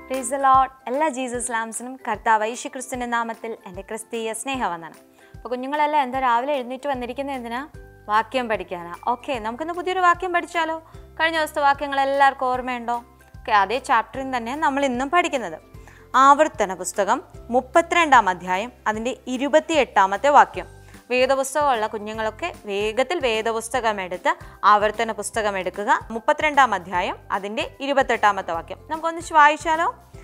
price lord എല്ലാ Jesus ലാംസിനും കർത്താവ് യേശു ക്രിസ്തുവിൻ്റെ നാമത്തിൽ എൻ്റെ ക്രിസ്തീയ സ്നേഹവന്ദനം അപ്പോൾ കുഞ്ഞുങ്ങളെല്ലാം എന്താ രാവിലെ എഴുന്നേറ്റ് വന്നിരിക്കുന്നത് എന്തിനാ വാക്യം പഠിക്കാനാ ഓക്കെ നമുക്കിന്ന് പുതിയൊരു വാക്യം പഠിച്ചാലോ കഴിഞ്ഞ ദിവസത്തെ വാക്യങ്ങൾ എല്ലാവർക്കും ഓർമ്മയുണ്ടോ ഓക്കെ അതേ ചാപ്റ്ററിൽ തന്നെ നമ്മൾ ഇന്നും പഠിക്കുന്നത് ആവർത്തന പുസ്തകം മുപ്പത്തിരണ്ടാം അധ്യായം അതിൻ്റെ ഇരുപത്തി എട്ടാമത്തെ വാക്യം വേദപുസ്തകമുള്ള കുഞ്ഞുങ്ങളൊക്കെ വേഗത്തിൽ വേദപുസ്തകം എടുത്ത് ആവർത്തന പുസ്തകം എടുക്കുക മുപ്പത്തിരണ്ടാം അധ്യായം അതിൻ്റെ ഇരുപത്തെട്ടാമത്തെ വാക്യം നമുക്കൊന്നിച്ച് വായിച്ചാലോ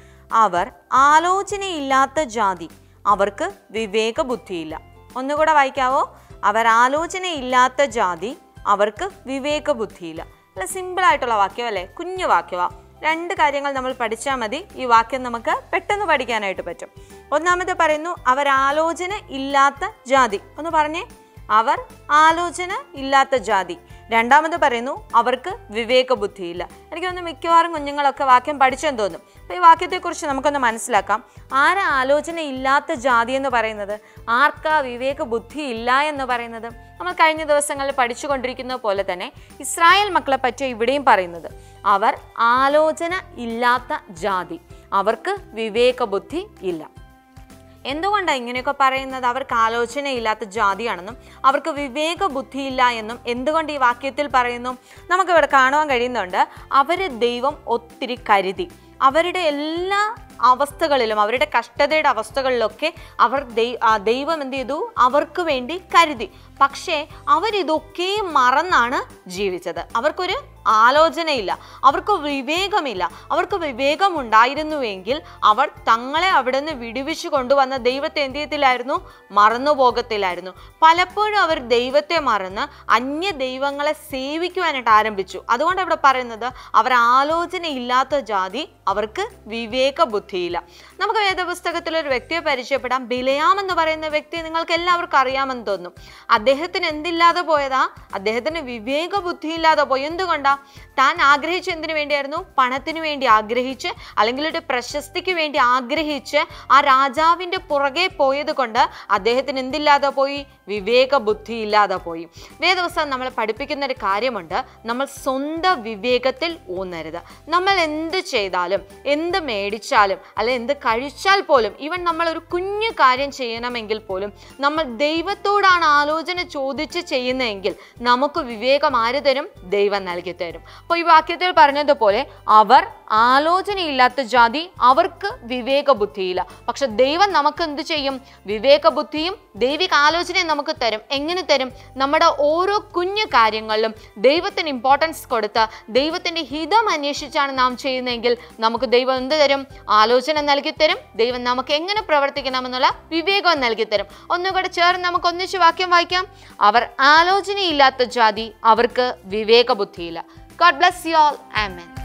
അവർ ആലോചനയില്ലാത്ത ജാതി അവർക്ക് വിവേക ബുദ്ധിയില്ല ഒന്നുകൂടെ വായിക്കാവോ അവർ ആലോചനയില്ലാത്ത ജാതി അവർക്ക് വിവേക ബുദ്ധിയില്ല അല്ല സിമ്പിളായിട്ടുള്ള വാക്യം അല്ലേ കുഞ്ഞു വാക്യമാ രണ്ട് കാര്യങ്ങൾ നമ്മൾ പഠിച്ചാൽ മതി ഈ വാക്യം നമുക്ക് പെട്ടെന്ന് പഠിക്കാനായിട്ട് പറ്റും ഒന്നാമത് പറയുന്നു അവർ ആലോചന ഇല്ലാത്ത ജാതി ഒന്ന് പറഞ്ഞേ അവർ ആലോചന ഇല്ലാത്ത ജാതി രണ്ടാമത് പറയുന്നു അവർക്ക് വിവേക ബുദ്ധിയില്ല എനിക്ക് തോന്നുന്നു മിക്കവാറും കുഞ്ഞുങ്ങളൊക്കെ വാക്യം പഠിച്ചെന്ന് തോന്നും അപ്പോൾ ഈ വാക്യത്തെക്കുറിച്ച് നമുക്കൊന്ന് മനസ്സിലാക്കാം ആരാ ആലോചന ഇല്ലാത്ത ജാതി എന്ന് പറയുന്നത് ആർക്കാ വിവേക ബുദ്ധി ഇല്ല എന്ന് പറയുന്നത് നമ്മൾ കഴിഞ്ഞ ദിവസങ്ങളിൽ പഠിച്ചുകൊണ്ടിരിക്കുന്ന പോലെ തന്നെ ഇസ്രായേൽ മക്കളെ പറ്റി ഇവിടെയും പറയുന്നത് അവർ ആലോചന ഇല്ലാത്ത ജാതി അവർക്ക് വിവേക ബുദ്ധി ഇല്ല എന്തുകൊണ്ടാണ് ഇങ്ങനെയൊക്കെ പറയുന്നത് അവർക്ക് ആലോചനയില്ലാത്ത ജാതിയാണെന്നും അവർക്ക് വിവേക ബുദ്ധിയില്ല എന്നും എന്തുകൊണ്ട് ഈ വാക്യത്തിൽ പറയുന്നു നമുക്കിവിടെ കാണുവാൻ കഴിയുന്നുണ്ട് അവരെ ദൈവം ഒത്തിരി കരുതി അവരുടെ എല്ലാ അവസ്ഥകളിലും അവരുടെ കഷ്ടതയുടെ അവസ്ഥകളിലൊക്കെ അവർ ദൈ- ആ ദൈവം എന്ത് ചെയ്തു അവർക്ക് വേണ്ടി കരുതി പക്ഷേ അവരിതൊക്കെ മറന്നാണ് ജീവിച്ചത് അവർക്കൊരു ആലോചനയില്ല അവർക്ക് വിവേകമില്ല അവർക്ക് വിവേകമുണ്ടായിരുന്നുവെങ്കിൽ അവർ തങ്ങളെ അവിടെ നിന്ന് വിടുവിച്ചു കൊണ്ടുവന്ന ദൈവത്തെ എന്ത് ചെയ്യത്തില്ലായിരുന്നു മറന്നു പോകത്തില്ലായിരുന്നു പലപ്പോഴും അവർ ദൈവത്തെ മറന്ന് അന്യ ദൈവങ്ങളെ സേവിക്കുവാനായിട്ട് ആരംഭിച്ചു അതുകൊണ്ട് അവിടെ പറയുന്നത് അവർ ആലോചനയില്ലാത്ത ജാതി അവർക്ക് വിവേക ബുദ്ധിയില്ല നമുക്ക് വേദപുസ്തകത്തിൽ ഒരു വ്യക്തിയെ പരിചയപ്പെടാം ബിലയാം എന്ന് പറയുന്ന വ്യക്തി നിങ്ങൾക്ക് എല്ലാവർക്കും അറിയാമെന്ന് തോന്നും അദ്ദേഹത്തിന് എന്തില്ലാതെ പോയതാ അദ്ദേഹത്തിന് വിവേക ബുദ്ധിയില്ലാതെ പോയി എന്തുകൊണ്ടാ താൻ ആഗ്രഹിച്ച എന്തിനു വേണ്ടിയായിരുന്നു പണത്തിന് വേണ്ടി ആഗ്രഹിച്ച് അല്ലെങ്കിൽ ഒരു പ്രശസ്തിക്ക് വേണ്ടി ആഗ്രഹിച്ച് ആ രാജാവിൻ്റെ പുറകെ പോയത് കൊണ്ട് അദ്ദേഹത്തിന് എന്തില്ലാതെ പോയി വിവേക ബുദ്ധി ഇല്ലാതെ പോയി വേദവസം നമ്മളെ പഠിപ്പിക്കുന്ന ഒരു കാര്യമുണ്ട് നമ്മൾ സ്വന്തം വിവേകത്തിൽ ഊന്നരുത് നമ്മൾ എന്ത് ചെയ്താലും എന്ത് മേടിച്ചാലും അല്ലെ എന്ത് കഴിച്ചാൽ പോലും ഈവൻ നമ്മൾ ഒരു കുഞ്ഞു കാര്യം ചെയ്യണമെങ്കിൽ പോലും നമ്മൾ ദൈവത്തോടാണ് ആലോചന ചോദിച്ച് ചെയ്യുന്നതെങ്കിൽ നമുക്ക് വിവേകം ആര് തരും ദൈവം നൽകി തരും അപ്പോൾ ഈ വാക്യത്തിൽ പറഞ്ഞതുപോലെ അവർ ആലോചനയില്ലാത്ത ജാതി അവർക്ക് വിവേക ബുദ്ധിയില്ല പക്ഷെ ദൈവം നമുക്ക് എന്ത് ചെയ്യും വിവേക ബുദ്ധിയും ദൈവിക ആലോചനയും നമുക്ക് തരും എങ്ങനെ തരും നമ്മുടെ ഓരോ കുഞ്ഞു കാര്യങ്ങളിലും ദൈവത്തിന് ഇമ്പോർട്ടൻസ് കൊടുത്ത് ദൈവത്തിൻ്റെ ഹിതം അന്വേഷിച്ചാണ് നാം ചെയ്യുന്നതെങ്കിൽ നമുക്ക് ദൈവം എന്ത് തരും ആലോചന നൽകി തരും ദൈവം നമുക്ക് എങ്ങനെ പ്രവർത്തിക്കണമെന്നുള്ള വിവേകം നൽകി തരും ഒന്നുകൂടെ ചേർന്ന് നമുക്ക് ഒന്നിച്ച് വാക്യം വായിക്കാം അവർ ആലോചനയില്ലാത്ത ജാതി അവർക്ക് വിവേക ബുദ്ധിയില്ല ഗോഡ് ബ്ലസ് യു ഓൾ ആമൻ